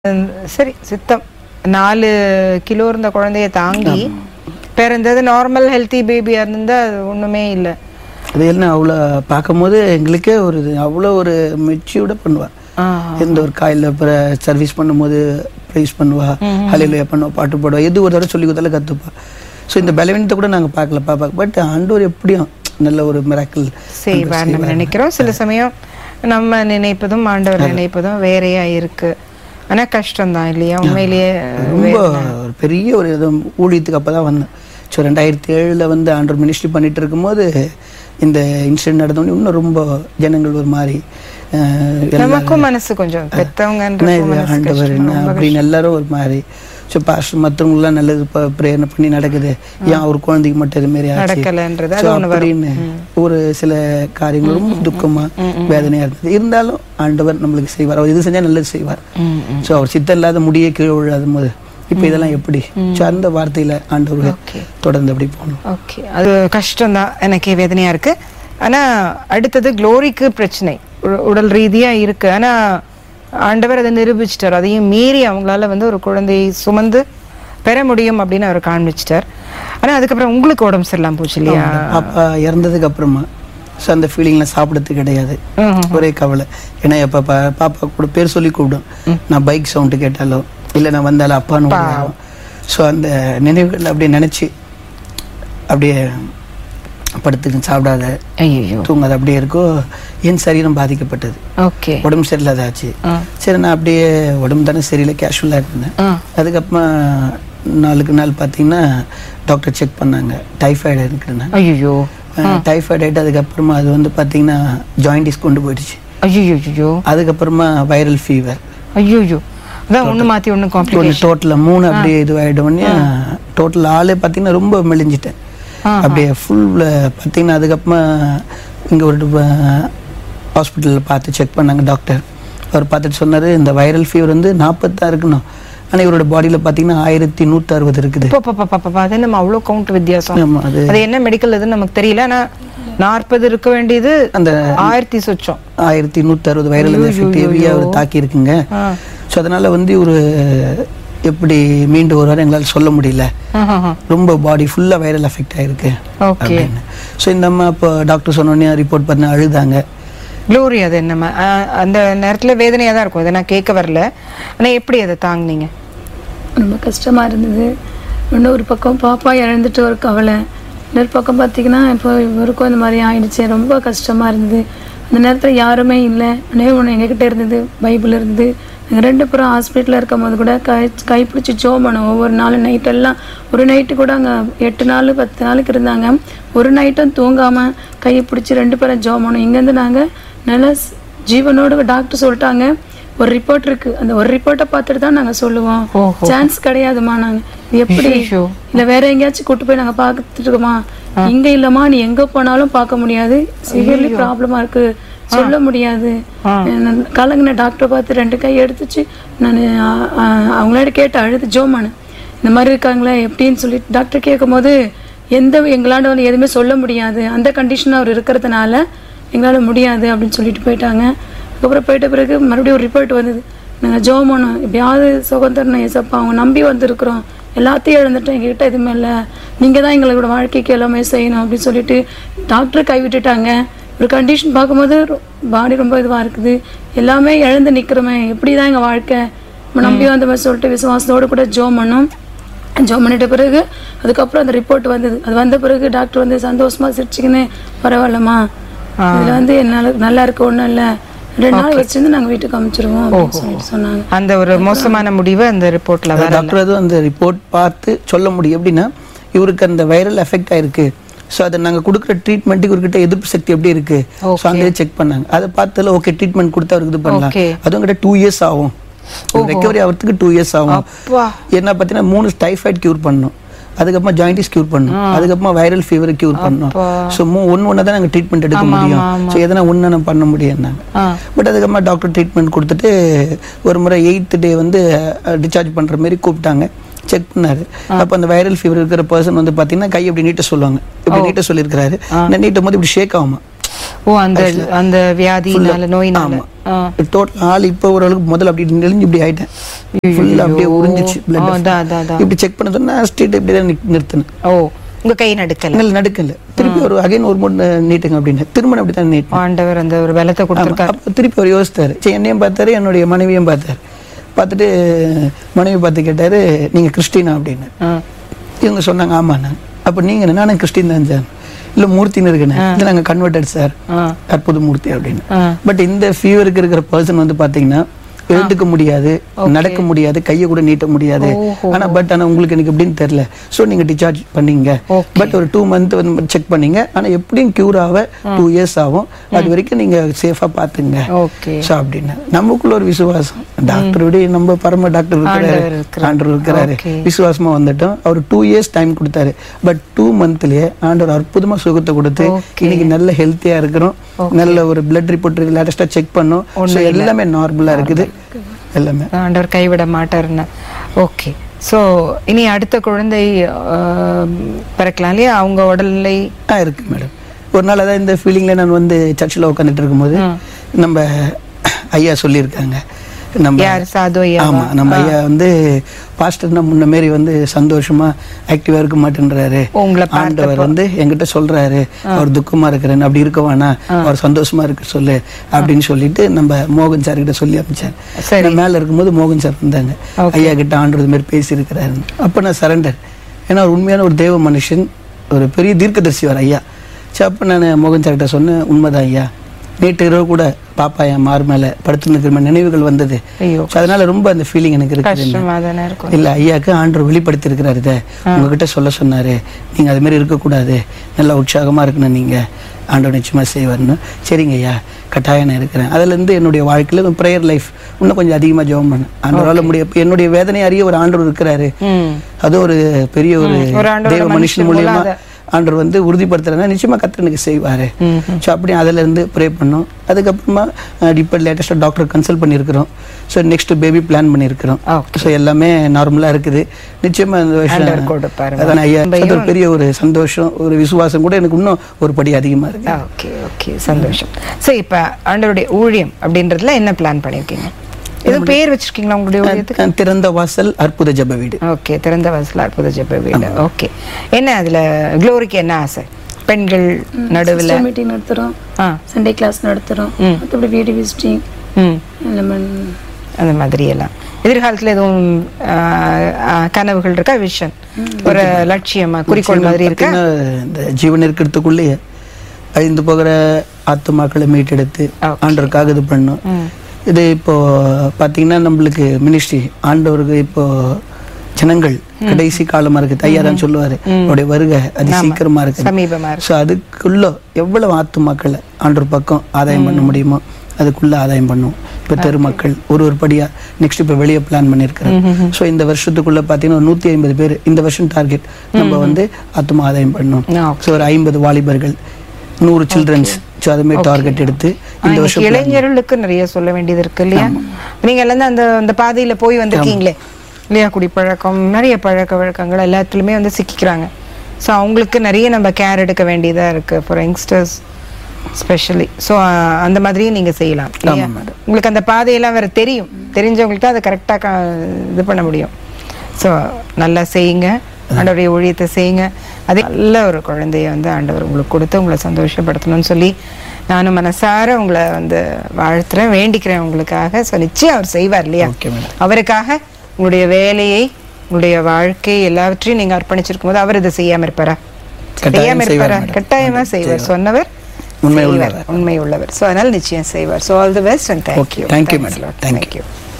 உம், சரி சித்தம் நாலு கிலோ இருந்த குழந்தைய தாங்கி பிறந்தது நார்மல் ஹெல்த்தி பேபியா இருந்தா அது ஒண்ணுமே இல்லை அது என்ன அவ்வளோ பார்க்கும்போது எங்களுக்கே ஒரு இது அவ்வளோ ஒரு மெச்சூர்டாக பண்ணுவா எந்த ஒரு காயில் அப்புறம் சர்வீஸ் பண்ணும்போது ப்ரைஸ் பண்ணுவா ஹலையில பண்ணுவா பாட்டு பாடுவா எது ஒரு தடவை சொல்லி கொடுத்தாலும் கற்றுப்பா ஸோ இந்த பலவீனத்தை கூட நாங்கள் பார்க்கல பாப்பா பட் ஆண்டவர் எப்படியும் நல்ல ஒரு மிராக்கிள் செய்வார் நம்ம நினைக்கிறோம் சில சமயம் நம்ம நினைப்பதும் ஆண்டவர் நினைப்பதும் வேறையா இருக்கு ஆனா கஷ்டம்தான் இல்லையா உண்மையிலேயே ரொம்ப ஒரு பெரிய ஒரு இது ஊழியத்துக்கு அப்போ தான் வந்தேன் ஸோ ரெண்டாயிரத்தி ஏழில் வந்து ஆண்டவர் மினிஸ்ட்ரி பண்ணிட்டு இருக்கும்போது இந்த இன்சிடென்ட் நடந்தோடனே இன்னும் ரொம்ப ஜனங்கள் ஒரு மாதிரி அஹ், எல்லாரும் நமக்கும் மனசு கொஞ்சம் பெத்தவங்கன்ற என்ன இது ஆண்டவர் என்ன அப்படின்னு எல்லாரும் ஒரு மாதிரி ஸோ பாஸ்டர் மற்றவங்களாம் நல்லது இப்போ பிரேரணை பண்ணி நடக்குது ஏன் அவர் குழந்தைக்கு மட்டும் இது மாதிரி ஆச்சு நடக்கலைன்றது So, அப்படின்னு ஒரு சில காரியங்கள் ரொம்ப துக்கமா வேதனையா இருந்தது இருந்தாலும் ஆண்டவர் நம்மளுக்கு செய்வார் அவர் இது செஞ்சா நல்லது செய்வார் ஸோ அவர் சித்தம் இல்லாத முடியே கீழே விழாத போது இப்போ இதெல்லாம் எப்படி ஸோ அந்த வார்த்தையில ஆண்டவர் தொடர்ந்து அப்படி போகணும் ஓகே அது கஷ்டம்தான் எனக்கே வேதனையா இருக்கு ஆனா அடுத்தது க்ளோரிக்கு பிரச்சனை உ- உடல் ரீதியா இருக்கு ஆனா ஆண்டவர் அதை நிரூபிச்சிட்டார் அதையும் மீறி அவங்களால வந்து ஒரு குழந்தையை சுமந்து பெற முடியும் அப்படின்னு அவர் காண்பிச்சிட்டார் ஆனா அதுக்கப்புறம் உங்களுக்கு உடம்பு சரியில்லாம போச்சு இல்லையா பாப்பா இறந்ததுக்கு அப்புறமா ஸோ அந்த ஃபீலிங்ல சாப்பிடறது கிடையாது ம்ஹும். ஒரே கவலை ஏன்னா எப்போ பா- பாப்பா கூட பேர் சொல்லி கூப்பிடும் நான் பைக் சவுண்டு கேட்டாலோ இல்லை நான் வந்தாலும் அப்பான்னு ஸோ அந்த நினைவுகள் அப்படியே நினைச்சு அப்படியே படுத்துக்கு சாப்பிடாத ஐயோ தூங்காத அப்படியே இருக்கோ என் சரீரம் பாதிக்கப்பட்டது ஓகே உடம்பு சரியில்லாதாச்சு ஆ. சரி நான் அப்படியே உடம்பு தானே சரியில்லை கேஷுவலாக இருந்தேன் ஆ. அதுக்கப்புறமா நாளுக்கு நாள் பார்த்தீங்கன்னா டாக்டர் செக் பண்ணாங்க டைஃபாய்டு இருக்குன்னு ஐயோ டைஃபாய்டு ஆகிட்டு அதுக்கப்புறமா அது வந்து பார்த்தீங்கன்னா ஜாயிண்டிஸ் கொண்டு போயிடுச்சு ஐயோ ஐயோ அதுக்கப்புறமா வைரல் ஃபீவர் ஐயோ அதான் ஒண்ணு மாத்தி ஒண்ணு ஒன்று காம்ப்ளிகேஷன் டோட்டலாக மூணு அப்படியே இதுவாகிட்ட உடனே டோட்டல் ஆளே பார்த்தீங்கன்னா ரொம்ப மெலிஞ்சிட்டேன் அப்படியே ஃபுல்ல பார்த்தீங்கன்னா அதுக்கப்புறமா இங்கே ஒரு ஹாஸ்பிட்டலில் பார்த்து செக் பண்ணாங்க டாக்டர் அவர் பார்த்துட்டு சொன்னார் இந்த வைரல் ஃபீவர் வந்து நாற்பத்தான் இருக்கணும் ஆனால் இவரோட பாடியில் பார்த்தீங்கன்னா ஆயிரத்தி நூற்றி அறுபது இருக்குது அது நம்ம அவ்வளோ கவுண்ட் வித்தியாசம் ஆமா, அது அது என்ன மெடிக்கல் இதுன்னு நமக்கு தெரியல ஆனா நாற்பது இருக்க வேண்டியது அந்த ஆயிரத்தி சொச்சம் ஆயிரத்தி நூற்றி அறுபது வைரல் எஃபெக்ட் ஹெவியாக அவர் தாக்கி இருக்குங்க ஆ. ஸோ அதனால வந்து இவர் எப்படி மீண்டு வருவார் எங்களால் சொல்ல முடியல ரொம்ப பாடி ஃபுல்லாக வைரல் எஃபெக்ட் ஆயிருக்கு ஓகே அப்படின்னு ஸோ இந்த அம்மா இப்போ டாக்டர் சொன்னோடனே ரிப்போர்ட் பண்ண அழுதாங்க க்ளோரி அது என்னம்மா ஆ, அந்த நேரத்துல வேதனையா தான் இருக்கும் இதை நான் கேட்க வரல ஆனா எப்படி அதை தாங்குனீங்க ரொம்ப கஷ்டமாக இருந்தது இன்னொரு பக்கம் பாப்பா இழந்துட்டு ஒரு கவலை இன்னொரு பக்கம் பார்த்தீங்கன்னா இப்போ இவருக்கும் இந்த மாதிரி ஆயிடுச்சு ரொம்ப கஷ்டமாக இருந்தது அந்த நேரத்தில் யாருமே இல்லை அனே ஒன்று எங்ககிட்ட இருந்தது பைபிள் இருந்தது நாங்கள் ரெண்டு பேரும் ஹாஸ்பிட்டலில் இருக்கும் போது கூட கை கைப்பிடிச்சி ஜோ பண்ணோம் ஒவ்வொரு நாளும் நைட்டெல்லாம் ஒரு நைட்டு கூட அங்கே எட்டு நாள் பத்து நாளுக்கு இருந்தாங்க ஒரு நைட்டும் தூங்காமல் கையை பிடிச்சி ரெண்டு பேரும் ஜோ பண்ணோம் இங்கேருந்து நாங்கள் நல்லா ஸ்- ஜீவனோடு டாக்டர் சொல்லிட்டாங்க ஒரு ரிப்போர்ட் இருக்கு அந்த ஒரு ரிப்போர்ட்டை பார்த்துட்டு தான் நாங்கள் சொல்லுவோம் ஓஹோ. சான்ஸ் கிடையாதுமா நாங்க இது எப்படி ஐயோ. இல்ல வேற எங்கேயாச்சும் கூட்டு போய் நாங்க பார்த்துட்டு இருக்கோமா இங்க இல்லம்மா நீ எங்க போனாலும் பார்க்க முடியாது சிவியர்லி ப்ராப்ளமா இருக்கு சொல்ல முடியாது நான் கலங்கின டாக்டர் பார்த்து ரெண்டு கை எடுத்துச்சு நான் அவங்களோட கேட்டு அழுது ஜோமானு இந்த மாதிரி இருக்காங்களே எப்படின்னு சொல்லிட்டு டாக்டர் கேட்கும்போது எந்த எங்களாண்ட வந்து எதுவுமே சொல்ல முடியாது அந்த கண்டிஷன் அவர் இருக்கிறதுனால எங்களால் முடியாது அப்படின்னு சொல்லிட்டு போயிட்டாங்க அதுக்கப்புறம் போயிட்ட பிறகு மறுபடியும் ஒரு ரிப்போர்ட் வந்தது நாங்கள் ஜோமோனோம் எப்படியாவது சுகம் தரணும் ஏசப்பா அவங்க நம்பி வந்திருக்கிறோம் எல்லாத்தையும் இழந்துட்டோம் எங்ககிட்ட எதுவுமே இல்லை நீங்கள் தான் எங்களோட வாழ்க்கைக்கு எல்லாமே செய்யணும் அப்படின்னு சொல்லிட்டு டாக்டர் கைவிட்டுட்டாங்க ஒரு கண்டிஷன் பார்க்கும்போது பாடி ரொம்ப இதுவாக இருக்குது எல்லாமே இழந்து நிற்கிறோமே எப்படி தான் எங்கள் வாழ்க்கை நம்ம நம்பி வந்த மாதிரி சொல்லிட்டு விசுவாசத்தோடு கூட ஜோம் பண்ணோம் ஜோம் பண்ணிட்ட பிறகு அதுக்கப்புறம் அந்த ரிப்போர்ட் வந்தது அது வந்த பிறகு டாக்டர் வந்து சந்தோஷமா சிரிச்சுக்கின்னு பரவாயில்லம்மா இதுல வந்து என்னால நல்லா இருக்க ஒண்ணும் இல்ல ரெண்டு நாள் வச்சிருந்து நாங்க வீட்டுக்கு அமைச்சிருவோம் அப்படின்னு சொல்லிட்டு சொன்னாங்க அந்த ஒரு மோசமான முடிவு அந்த ரிப்போர்ட்ல வர டாக்டர் அதுவும் அந்த ரிப்போர்ட் பார்த்து சொல்ல முடியும் எப்படின்னா இவருக்கு அந்த வைரல் எஃபெக்ட் ஆயிருக்கு ஸோ அதை நாங்கள் கொடுக்குற ட்ரீட்மெண்ட்டுக்கு இவர்கிட்ட எதிர்ப்பு சக்தி எப்படி இருக்கு ஸோ அங்கேயே செக் பண்ணாங்க அதை பார்த்ததுல ஓகே ட்ரீட்மெண்ட் கொடுத்து அவருக்கு இது பண்ணலாம் Okay. அதுவும் கிட்ட டூ இயர்ஸ் ஆகும் ரெக்கவரி ஆகிறதுக்கு டூ இயர்ஸ் ஆகும் அப்பா என்ன பார்த்தீங்கன்னா மூணு டைஃபாய்டு க்யூர் பண்ணணும் அதுக்கப்புறமா ஜாயிண்டிஸ் க்யூர் பண்ணணும் அதுக்கப்புறமா வைரல் ஃபீவர் க்யூர் பண்ணணும் ஸோ மூ ஒன்று ஒன்று தான் நாங்கள் ட்ரீட்மெண்ட் எடுக்க முடியும் ஸோ எதனா ஒன்று நம்ம பண்ண முடியும் நாங்கள் ஆ பட் அதுக்கப்புறமா டாக்டர் ட்ரீட்மெண்ட் கொடுத்துட்டு ஒரு முறை எயித்து டே வந்து டிஸ்சார்ஜ் பண்ணுற மாதிரி கூப்பிட்டாங்க செக் பண்ணாரு அப்போ அந்த வைரல் ஃபீவர் இருக்கிற பர்சன் வந்து பார்த்தீங்கன்னா கை அப்படி நீட்ட சொல்லுவாங்க இப்படி நீட்ட சொல்லியிருக்கிறாரு நான் நீட்டும் போது இப்படி ஷேக் ஆகுமா ஓ அந்த அந்த வியாதினால நோயினால ஆ. டோட்டல் ஆள் இப்போ ஓரளவுக்கு முதல்ல அப்படி நெளிஞ்சு இப்படி ஆயிட்டேன் ஃபுல்லாக அப்படியே உறிஞ்சிச்சு ஆ, அதான், அதான், பிளட் அதான். இப்படி செக் பண்ண சொன்னா ஸ்ட்ரீட் இப்படி தான் நிக்- நிறுத்தினேன் ஓ உங்க கை நடுக்கல என்னால நடுக்கல திருப்பி ஒரு அகைன் ஒரு மூணு நீட்டுங்க அப்படின்னு திரும்ப அப்படி தான் நீட் ஆண்டவர் அந்த ஒரு பலத்தை கொடுத்திருக்காரு அப்போ திருப்பி அவர் யோசித்தாரு சரி என்னையும் பார்த்தாரு என்னுடைய மனைவியும் பார்த்தாரு பார்த்துட்டு மனைவி பார்த்து கேட்டாரு நீங்க கிறிஸ்டினா அப்படின்னு ஆ. இவங்க சொன்னாங்க ஆமாண்ணா அப்போ நீங்க என்ன? நானும் கிறிஸ்டின் தான் சார் இல்லை மூர்த்தின்னு இருக்குண்ணே இல்லை நாங்கள் கன்வெர்டட் சார் ஆ. அற்புத மூர்த்தி அப்படின்னு ஆ. பட் இந்த ஃபீவருக்கு இருக்கிற பர்சன் வந்து பாத்தீங்கன்னா எழுந்துக்க முடியாது நடக்க முடியாது கையை கூட நீட்ட முடியாது ஆனா பட் ஆனா உங்களுக்கு எனக்கு எப்படின்னு தெரியல சோ நீங்க டிஸ்சார்ஜ் பண்ணீங்க Okay. பட் ஒரு டூ மந்த் வந்து செக் பண்ணீங்க ஆனா எப்படியும் கியூர் ஆக டூ இயர்ஸ் ஆகும் அது வரைக்கும் நீங்க சேஃபா பாத்துங்க ஓகே சோ அப்படின்னு நமக்குள்ள ஒரு விசுவாசம் டாக்டர் விட நம்ம பரம டாக்டர் ஆண்டவர் இருக்கிறாரு இருக்கிறாரு. ஆண்டவர் இருக்கிறாரு Okay. விசுவாசமா வந்துட்டோம் அவர் டூ இயர்ஸ் டைம் கொடுத்தாரு பட் டூ மந்த்லயே ஆண்டவர் அற்புதமா சுகத்தை கொடுத்து Okay. இன்னைக்கு நல்ல ஹெல்த்தியா இருக்கிறோம் நல்ல ஒரு பிளட் ரிப்போர்ட் லேட்டஸ்டா செக் பண்ணோம் So எல்லாமே நார்மலா இருக்குது எல்லாமே ஆண்டவர் கைவிட மாட்டாருன்னு ஓகே ஸோ இனி அடுத்த குழந்தை ஆம், பிறக்கலாம் இல்லையா அவங்க உடல்நிலை ஆ இருக்கு மேடம் ஒரு நாள் அதான் இந்த ஃபீலிங்ல நான் வந்து சர்ச்சில் உட்காந்துட்டு இருக்கும்போது நம்ம ஐயா சொல்லியிருக்காங்க நம்ம யார் சாது ஐயா ஆமா நம்ம ஐயா வந்து பாஸ்டர் நம்ம முன்ன மாரி வந்து சந்தோஷமா ஆக்டிவா இருக்க மாட்டேன்றாரு உங்களை ஆண்டவர் வந்து என்கிட்ட சொல்றாரு அவர் துக்கமா இருக்கிறேன்னு அப்படி இருக்க வேணாம் அவர் சந்தோஷமா இருக்க சொல்லு அப்படின்னு சொல்லிட்டு நம்ம மோகன் சார் கிட்ட சொல்லி அமைச்சேன் சரி. நான் மேல இருக்கும்போது மோகன் சார் வந்தாங்க ஐயா கிட்ட ஆண்டவர் இது மாதிரி பேசியிருக்கிறாரு அப்ப நான் சரண்டர் ஏன்னா அவர் உண்மையான ஒரு தேவ மனுஷன் ஒரு பெரிய தீர்க்கதரிசி அவர் ஐயா சரி அப்ப நான் மோகன் சார் கிட்ட சொன்னேன் உண்மைதான் ஐயா நேற்று இரவு கூட பாப்பா என் மார் மேல படுத்து நிற்கிற நினைவுகள் வந்தது ஐயோ So, அதனால ரொம்ப அந்த ஃபீலிங் எனக்கு இருக்குது கஷ்டமா தானே இருக்கும் இல்ல ஐயாக்கு ஆண்டவர் வெளிப்படுத்தி இருக்கிறாரு இதை உங்ககிட்ட சொல்ல சொன்னாரு நீங்க அது மாதிரி இருக்கக்கூடாது நல்லா உற்சாகமா இருக்கணும் நீங்க ஆண்டவர் நிச்சயமா செய்வார்னு சரிங்க ஐயா கட்டாயம் நான் இருக்கிறேன் அதுல இருந்து என்னுடைய வாழ்க்கையில ப்ரேயர் லைஃப் இன்னும் கொஞ்சம் அதிகமா ஜெபம் பண்ணேன் ஆண்டவரால முடிய இப்ப என்னுடைய வேதனை அறிய ஒரு ஆண்டவர் இருக்கிறாரு ம் அது ஒரு பெரிய ஒரு ஒரு ஆண்டவரோட தெய்வ மனுஷன் மனுஷன் மூலியமா மூலம் ஆண்டவர் வந்து உறுதிப்படுத்துறதுனா நிச்சயமா கர்த்தர் எனக்கு செய்வாரு ஸோ அப்படி அதுல இருந்து ப்ரே பண்ணோம் அதுக்கப்புறமா அஹ், இப்போ லேட்டஸ்ட்டாக டாக்டர் கன்சல்ட் பண்ணியிருக்கிறோம் ஸோ நெக்ஸ்ட் பேபி பிளான் பண்ணியிருக்கிறோம் Okay. ஸோ எல்லாமே நார்மலா இருக்குது நிச்சயமா இந்த ஆண்டவர் வருஷம் கொடுப்பாரு. அதான் ஐயா அது ஒரு பெரிய ஒரு சந்தோஷம் ஒரு விசுவாசம் கூட எனக்கு இன்னும் ஒரு படி அதிகமா இருக்கு ஓகே ஓகே சந்தோஷம் சரி இப்போ ஆண்டவருடைய ஊழியம் அப்படின்றதுல என்ன பிளான் பண்ணியிருக்கீங்க எதுவும் பேர் வச்சிருக்கீங்களா உங்களுடைய ஊழியத்துக்கு அஹ், திறந்த வாசல் அற்புத ஜெப வீடு ஓகே திறந்த வாசல் அற்புத ஜெப வீடு ஓகே என்ன அதுல க்ளோரிக்கு என்ன ஆசை பெண்கள் நடுவில் மீட்டிங் நடத்துறோம் ஆ சண்டே கிளாஸ் நடத்துறோம் மற்றபடி வீடு விசிட்டிங் ம் அந்த மாதிரி எல்லாம் எதிர்காலத்துல எதுவும் ஆ, ஆ, கனவுகள் இருக்கா விஷன் ஒரு லட்சியமா குறிக்கோள் மாதிரி இருக்கா பார்த்தீங்கன்னா, இந்த ஜீவன் இருக்கிறதுக்குள்ளேயே அழிந்து போகிற ஆத்துமாக்களை மீட்டெடுத்து ஆண்டவருக்காக இது பண்ணும் இது இப்போ பார்த்தீங்கன்னா நம்மளுக்கு மினிஸ்ட்ரி ஆண்டவருக்கு இப்போ ஜனங்கள் கடைசி காலமா இருக்கு ஐயா தான் சொல்லுவாரு அவருடைய வருகை அது சீக்கிரமா இருக்கு சமீபமா இருக்கு ஸோ அதுக்குள்ள எவ்வளவு ஆத்துமாக்களை ஆண்டவர் பக்கம் ஆதாயம் பண்ண முடியுமோ அதுக்குள்ள ஆதாயம் பண்ணும் இப்போ தெருமக்கள் ஒரு ஒரு படியா நெக்ஸ்ட் இப்போ வெளியே பிளான் பண்ணியிருக்கிறேன் ஸோ இந்த வருஷத்துக்குள்ள பார்த்தீங்கன்னா நூற்றி ஐம்பது பேர் இந்த வருஷம் டார்கெட் நம்ம வந்து ஆத்துமா ஆதாயம் பண்ணோம் ஆ, ஸோ ஒரு ஐம்பது வாலிபர்கள் நூறு சில்ட்ரன்ஸ் ஸோ அது மாதிரி டார்கெட் எடுத்து இந்த இன்னைக்கு வருஷம் இளைஞர்களுக்கு நிறைய சொல்ல வேண்டியது இருக்கு இல்லையா நீங்க எல்லாம் அந்த அந்த பாதையில போய் வந்திருக்கீங்களே இல்லையா குடிப்பழக்கம் நிறைய பழக்க வழக்கங்கள் எல்லாத்துலயுமே வந்து சிக்கிக்கிறாங்க ஸோ அவங்களுக்கு நிறைய நம்ம கேர் எடுக்க வேண்டியதா இருக்கு ஃபார் யங்ஸ்டர்ஸ் ஸ்பெஷலி ஸோ அந்த மாதிரியும் நீங்க செய்யலாம் இல்லையா உங்களுக்கு அந்த பாதையெல்லாம் வேற தெரியும் தெரிஞ்சவங்களுக்கு தான் அதை கரெக்டாக இது பண்ண முடியும் ஸோ நல்லா செய்யுங்க ஆண்டவருடைய ஊழியத்தை செய்யுங்க அதே நல்ல ஒரு குழந்தைய வந்து ஆண்டவர் உங்களுக்கு கொடுத்து உங்களை சந்தோஷப்படுத்தணும்னு சொல்லி நானும் மனசார உங்களை வந்து வாழ்த்துறேன் வேண்டிக்கிறேன் உங்களுக்காக ஸோ நிச்சயம் அவர் செய்வார் இல்லையா Okay, madam. அவருக்காக உங்களுடைய வேலையை உங்களுடைய வாழ்க்கை எல்லாவற்றையும் நீங்க அர்ப்பணிச்சிருக்கும் போது அவர் இதை செய்யாம இருப்பாரா கட்டாயம் செய்யாம செய்வார், இருப்பாரா madam. கட்டாயமா செய்வார் சொன்னவர் உண்மை செய்வார். உள்ளவர். உண்மை உள்ளவர் ஸோ அதனால நிச்சயம் செய்வார் so all the best and Okay, thank you thank you, madam. Thank thank you